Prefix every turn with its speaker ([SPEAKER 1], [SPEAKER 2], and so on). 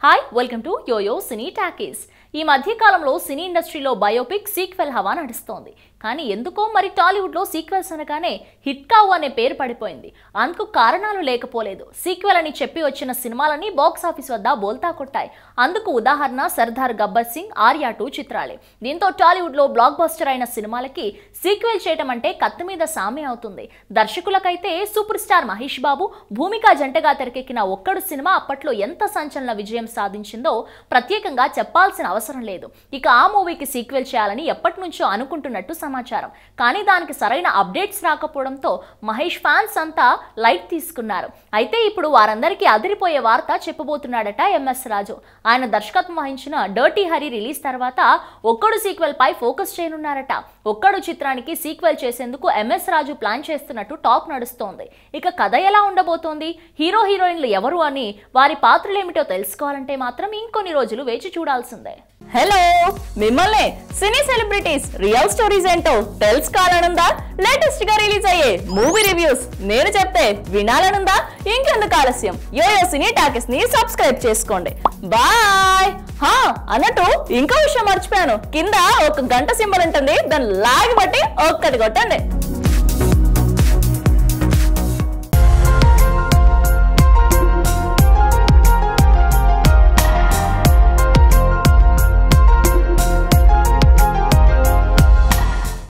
[SPEAKER 1] hi welcome to yoyo cine talkies ఈ మధ్య కాలంలో సినీ ఇండస్ట్రీలో బయోపిక్ సీక్వెల్ హవా నడుస్తోంది కానీ ఎందుకో మరి టాలీవుడ్లో సీక్వెల్స్ అనగానే హిట్ కావు అనే పేరు పడిపోయింది అందుకు కారణాలు లేకపోలేదు సీక్వెల్ అని చెప్పి వచ్చిన సినిమాలన్నీ బాక్స్ ఆఫీస్ వద్ద బోల్తా కొట్టాయి అందుకు ఉదాహరణ సర్దార్ గబ్బర్ సింగ్ ఆర్యా టూ చిత్రాలే దీంతో టాలీవుడ్లో బ్లాక్ బస్టర్ అయిన సినిమాలకి సీక్వెల్ చేయటం అంటే కత్తి మీద సామే అవుతుంది దర్శకులకైతే సూపర్ స్టార్ మహేష్ బాబు భూమిక జంటగా తెరకెక్కిన ఒక్కడు సినిమా అప్పట్లో ఎంత సంచలన విజయం సాధించిందో ప్రత్యేకంగా చెప్పాల్సిన అవసరం లేదు ఇక ఆ మూవీకి సీక్వెల్ చేయాలని ఎప్పటి నుంచో అనుకుంటున్నట్టు సమాచారం కానీ దానికి సరైన అప్డేట్స్ రాకపోవడంతో మహేష్ ఫ్యాన్స్ అంతా లైట్ తీసుకున్నారు అయితే ఇప్పుడు వారందరికీ అదిరిపోయే వార్త చెప్పబోతున్నాడట ఎంఎస్ రాజు ఆయన దర్శకత్వం వహించిన డర్టీ హరి రిలీజ్ తర్వాత ఒక్కడు సీక్వెల్ పై ఫోకస్ చేయనున్నారట ఒక్కడు చిత్రానికి సీక్వెల్ చేసేందుకు ఎంఎస్ రాజు ప్లాన్ చేస్తున్నట్టు టాక్ నడుస్తోంది ఇక కథ ఎలా ఉండబోతోంది హీరో హీరోయిన్లు ఎవరు అని వారి పాత్రలేమిటో తెలుసుకోవాలంటే మాత్రం ఇంకొన్ని రోజులు వేచి చూడాల్సిందే
[SPEAKER 2] హలో మిమ్మల్ని సినీ సెలబ్రిటీస్ రియల్ స్టోరీస్ ఏంటో తెలుసుకోవాలనుందా లేటెస్ట్ గా రిలీజ్ అయ్యే మూవీ రివ్యూస్ నేను చెప్తే వినాలనుందా ఇంకెందుకు ఆలస్యం యోయో సినీ టాకెస్ ని సబ్స్క్రైబ్ చేసుకోండి బాయ్ హా అన్నట్టు ఇంకో విషయం మర్చిపోయాను కింద ఒక గంట సింబల్ ఉంటుంది దాన్ని లాగి బట్టి ఒక్కటి కొట్టండి